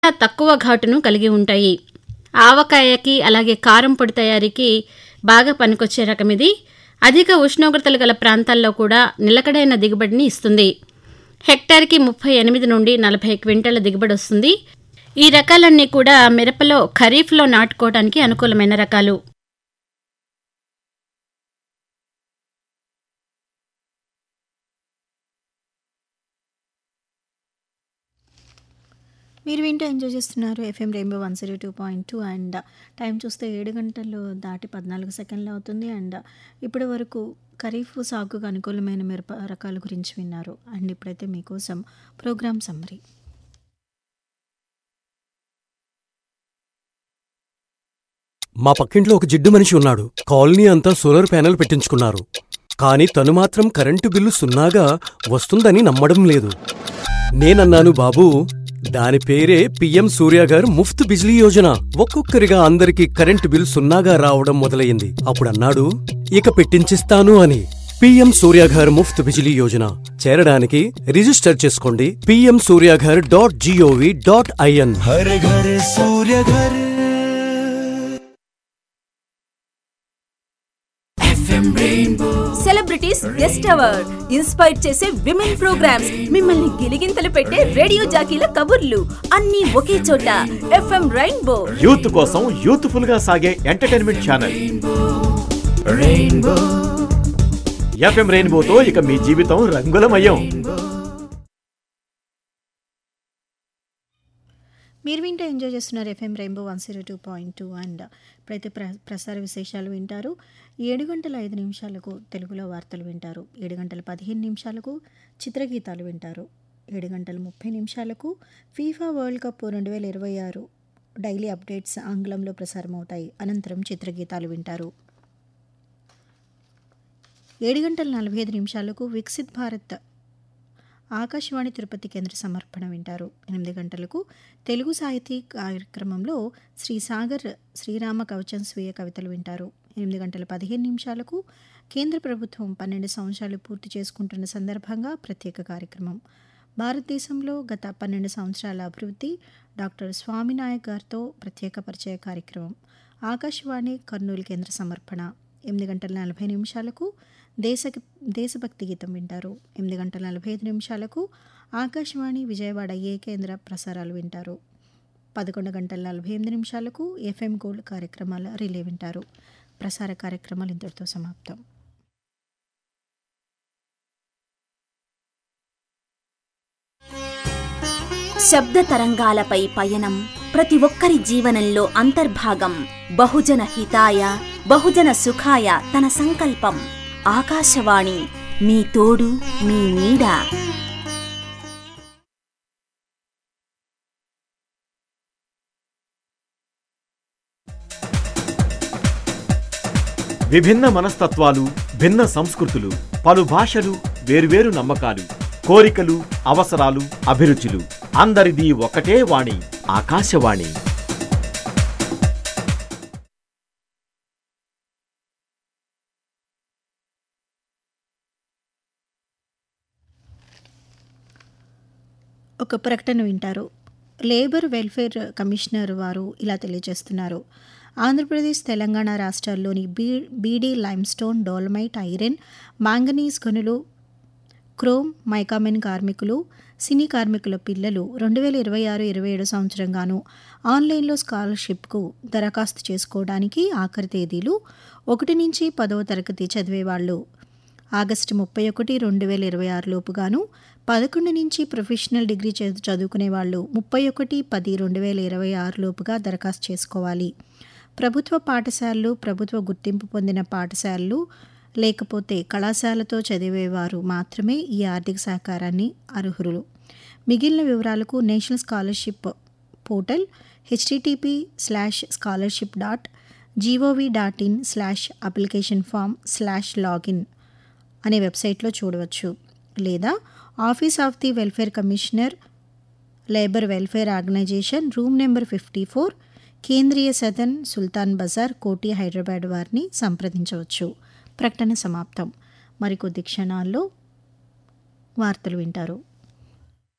తక్కువ ఘాటును కలిగి ఉంటాయి ఆవకాయకి అలాగే కారం పొడి తయారీకి బాగా పనికొచ్చే రకం ఇది అధిక ఉష్ణోగ్రతలు గల ప్రాంతాల్లో కూడా నిలకడైన దిగుబడిని ఇస్తుంది హెక్టార్కి ముప్పై ఎనిమిది నుండి నలభై క్వింటాల దిగుబడి వస్తుంది ఈ రకాలన్నీ కూడా మిరపలో ఖరీఫ్లో నాటుకోవడానికి అనుకూలమైన రకాలు మీరు వింటూ ఎంజాయ్ చేస్తున్నారు FM rainbow one zero two point two and time చూస్తే ఏడు గంటలు దాటి పద్నాలుగు సెకండ్లు అవుతుంది అండ్ ఇప్పటి వరకు ఖరీఫ్ సాగుకు అనుకూలమైన మిరప రకాల గురించి విన్నారు అండ్ ఇప్పుడైతే మీకోసం ప్రోగ్రామ్ సమ్మరీ మా పక్కింట్లో ఒక జిడ్డు మనిషి ఉన్నాడు కాలనీ అంతా సోలార్ ప్యానెల్ పెట్టించుకున్నారు కానీ తను మాత్రం కరెంటు బిల్లు సున్నాగా వస్తుందని నమ్మడం లేదు నేనన్నాను బాబూ దాని పేరే పిఎం సూర్య గారు ముఫ్త్ బిజ్లీ యోజన ఒక్కొక్కరిగా అందరికీ కరెంటు బిల్ సున్నాగా రావడం మొదలయ్యింది అప్పుడన్నాడు ఇక పెట్టించిస్తాను అని పిఎం సూర్యాఘర్ ముఫ్త్ బిజిలీ యోజన చేరడానికి రిజిస్టర్ చేసుకోండి PM Suryaghar dot gov dot in हर घर सूर्य घर సెలబ్రిటీస్ గెస్ట్ అవర్ ఇన్స్పైర్ చేసే విమెన్ ప్రోగ్రామ్స్ మిమ్మల్ని గిలిగింతలు పెట్టే రేడియో జాకీల కబుర్లు అన్ని ఒకే చోట ఎఫ్ఎం రెయిన్బో యూత్ కోసం యూత్ఫుల్ గా సాగే ఎంటర్టైన్మెంట్ ఛానల్ रेनबो ఎఫ్ఎం రెయిన్బోతో ఇక మీ జీవితం రంగులమయం మీరు వింటూ ఎంజాయ్ చేస్తున్నారు FM rainbow one zero two point two and ఇప్పుడైతే ప్ర ప్రసార విశేషాలు వింటారు ఏడు గంటల ఐదు నిమిషాలకు తెలుగులో వార్తలు వింటారు ఏడు గంటల పదిహేను నిమిషాలకు చిత్రగీతాలు వింటారు ఏడు గంటల ముప్పై నిమిషాలకు ఫీఫా వరల్డ్ కప్ రెండు వేల ఇరవై ఆరు డైలీ అప్డేట్స్ ఆంగ్లంలో ప్రసారం అవుతాయి అనంతరం చిత్రగీతాలు వింటారు ఏడు గంటల నలభై ఐదు నిమిషాలకు వికసిత్ భారత్ ఆకాశవాణి తిరుపతి కేంద్ర సమర్పణ వింటారు ఎనిమిది గంటలకు తెలుగు సాహితీ కార్యక్రమంలో శ్రీ సాగర్ శ్రీరామ కవచం స్వీయ కవితలు వింటారు ఎనిమిది గంటల పదిహేను నిమిషాలకు కేంద్ర ప్రభుత్వం పన్నెండు సంవత్సరాలు పూర్తి చేసుకుంటున్న సందర్భంగా ప్రత్యేక కార్యక్రమం భారతదేశంలో గత పన్నెండు సంవత్సరాల అభివృద్ధి డాక్టర్ స్వామినాయక్ గారితో ప్రత్యేక పరిచయ కార్యక్రమం ఆకాశవాణి కర్నూలు కేంద్ర సమర్పణ ఎనిమిది గంటల నలభై నిమిషాలకు దేశ దేశభక్తి గీతం వింటారు ఎనిమిది గంటల నలభై ఐదు నిమిషాలకు ఆకాశవాణి విజయవాడ ఏ కేంద్ర ప్రసారాలు వింటారు పదకొండు గంటల నలభై ఎనిమిది నిమిషాలకు ఎఫ్ఎం గోల్డ్ కార్యక్రమాల రిలే వింటారు ప్రసార కార్యక్రమాలు ఇంతటితో సమాప్తం శబ్ద తరంగాలపై పయనం ప్రతి ఒక్కరి జీవనంలో అంతర్భాగం బహుజన హితాయ బహుజన సుఖాయ తన సంకల్పం ఆకాశవాణి మీ తోడు మీ నీడ విభిన్న మనస్తత్వాలు భిన్న సంస్కృతులు పలు భాషలు వేర్వేరు నమ్మకాలు కోరికలు అవసరాలు అభిరుచులు అందరిది ఒకటే వాణి ఆకాశవాణి ఒక ప్రకటన వింటారు లేబర్ వెల్ఫేర్ కమిషనర్ వారు ఇలా తెలియజేస్తున్నారు ఆంధ్రప్రదేశ్ తెలంగాణ రాష్ట్రాల్లోని బీ beedi limestone dolomite iron manganese గనులు క్రోమ్ మైకామెన్ కార్మికులు సినీ కార్మికుల పిల్లలు రెండు వేల ఇరవై ఆరు ఇరవై ఏడు సంవత్సరంగాను ఆన్లైన్లో స్కాలర్షిప్కు దరఖాస్తు చేసుకోవడానికి ఆఖరి తేదీలు ఒకటి నుంచి పదవ తరగతి చదివేవాళ్ళు ఆగస్టు ముప్పై ఒకటి రెండు వేల ఇరవై ఆరు లోపుగాను పదకొండు నుంచి ప్రొఫెషనల్ డిగ్రీ చదు- చదువుకునే వాళ్ళు ముప్పై ఒకటి పది రెండు వేల ఇరవై ఆరు లోపుగా దరఖాస్తు చేసుకోవాలి ప్రభుత్వ పాఠశాలలు ప్రభుత్వ గుర్తింపు పొందిన పాఠశాలలు లేకపోతే కళాశాలతో చదివేవారు మాత్రమే ఈ ఆర్థిక సహకారాన్ని అర్హులు మిగిలిన వివరాలకు national scholarship portal HTTP slash scholarship dot gov dot in slash application form slash login అనే వెబ్సైట్లో చూడవచ్చు లేదా office of the welfare commissioner labour welfare organisation room number fifty four Kendriya Sadan సుల్తాన్ బజార్ కోటి హైదరాబాద్ వారిని సంప్రదించవచ్చు ప్రకటన సమాప్తం మరికొద్ది క్షణాల్లో వార్తలు వింటారు